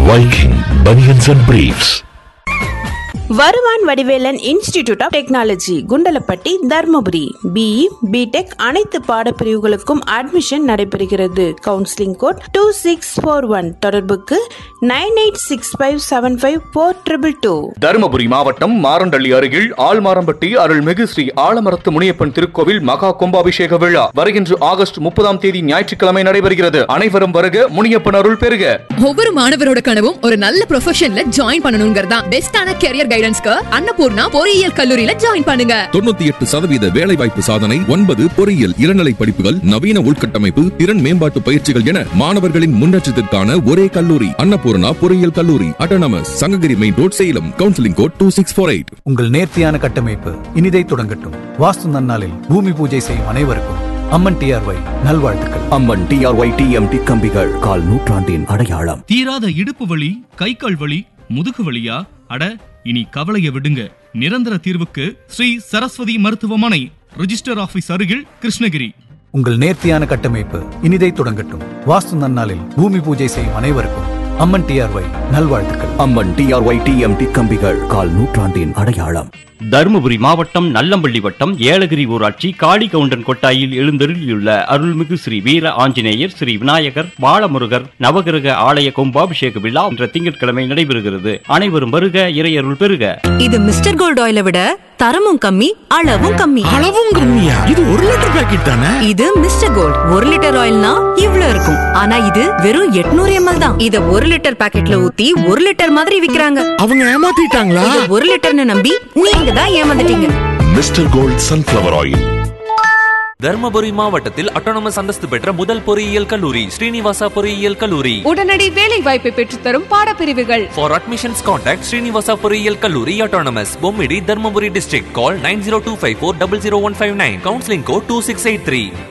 Viking Bunions and Briefs. Varuvan Vadivelan institute of technology Kundalapatti Dharmapuri BE BTech அனைத்து பாடப்பிரிவுகளுக்கும் admission நடைபெறுகிறது counselling code two six four one தொடர்புக்கு nine eight six five seven five four triple two Dharumapuri மாவட்டம் மாரண்டள்ளி அருகில் ஆழ்மாரம்பட்டி அருள்மிகு ஸ்ரீ ஆலமரத்து முனியப்பன் திருக்கோவில் மகா கும்பாபிஷேக விழா வருகின்ற ஆகஸ்ட் முப்பதாம் தேதி ஞாயிற்றுக்கிழமை நடைபெறுகிறது அனைவரும் வருக முனியப்பன் அருள் பெறுக ஒவ்வொரு மாணவரோட கனவும் ஒரு நல்ல ப்ரொஃபஷன்ல ஜாயின் பண்ணணுங்கிறதா பெஸ்டான கெரியர் கைடன்ஸ்க்கு அன்னபூர்ணா பொறியியல் கல்லூரியில ஜாயின் பண்ணுங்க தொண்ணூத்தி எட்டு சதவீத வேலைவாய்ப்பு சாதனை ஒன்பது பொறியியல் இளநிலை படிப்புகள் நவீன உள்கட்டமைப்பு திறன் மேம்பாட்டு பயிற்சிகள் என மாணவர்களின் முன்னேற்றத்திற்கான ஒரே கல்லூரி அன்னபூர்ணா பொறியியல் கல்லூரி autonomous Sankagiri main road Salem counselling code two six four eight உங்கள் நேர்த்தியான கட்டமைப்பு இனிதை தொடங்கட்டும் வாஸ்து நன்னாளில் பூமி பூஜை செய்யும் அனைவருக்கும் அம்மன் டிஆர்ஒய் நல்வாழ்த்துக்கள் அம்மன் டிஆர்ஒய் டிஎம்டி கம்பிகள் கால் நூற்றாண்டின் அடையாளம் தீராத இடுப்பு வலி கை கால் வலி முதுகு வலியா அட இனி கவலைய விடுங்க நிரந்தர தீர்வுக்கு ஸ்ரீ சரஸ்வதி மருத்துவமனை ரிஜிஸ்டர் ஆபீஸ் அருகில் கிருஷ்ணகிரி உங்கள் நேர்த்தியான கட்டமைப்பு இனிதை தொடங்கட்டும் வாஸ்து நன்னாளில் பூமி பூஜை செய்யும் அனைவருக்கும் அம்மன் டிஆர்ஒய் நல்வாழ்த்துக்கள் அம்மன் டிஆர்ஒய் டிஎம்டி கம்பிகள் கால் நூற்றாண்டின் அடையாளம் தருமபுரி மாவட்டம் நல்லம்பள்ளி வட்டம் ஏலகிரி ஊராட்சி காளிகவுண்டன் கொட்டாயில் எழுந்தருளியுள்ள அருள்மிகு ஸ்ரீ வீர ஆஞ்சநேயர் ஸ்ரீ விநாயகர் பாலமுருகர் நவகிரக ஆலய கும்பாபிஷேக விழா என்ற திங்கட்கிழமை நடைபெறுகிறது அனைவரும் வருக இறையருள் பெறுக இது மிஸ்டர் கோல்ட் ஆயிலை விட தரமும் கம்மி அளவும் கம்மி அளவும் கம்மியா இது ஒரு லிட்டர் பாக்கெட் தானே இது மிஸ்டர் கோல்ட் ஒரு லிட்டர் ஆயில்னா இவ்ளோ இருக்கும் ஆனா இது வெறும் 800 எம்எல் தான் இத ஒரு லிட்டர் பாக்கெட்ல ஊத்தி ஒரு லிட்டர் மாதிரி விக்கிறாங்க அவங்க ஏமாத்திட்டாங்களா இத ஒரு லிட்டர்னு நம்பி நீங்க தான் ஏமாந்துட்டீங்க mister gold sunflower oil Dharmapuri மாவட்டத்தில் அட்டானமஸ் அந்தஸ்து பெற்ற முதல் பொறியியல் கல்லூரி ஸ்ரீனிவாசா பொறியியல் கல்லூரி உடனடி வேலை வாய்ப்பை பெற்றுத்தரும் பாடப்பிரிவுகள் ஃபார் அட்மிஷன்ஸ் கான்டாக்ட் ஸ்ரீனிவாசா பொறியியல் கல்லூரி autonomous Bommidi Dharmapuri district call nine zero two five four double zero one five nine counselling code two six eight three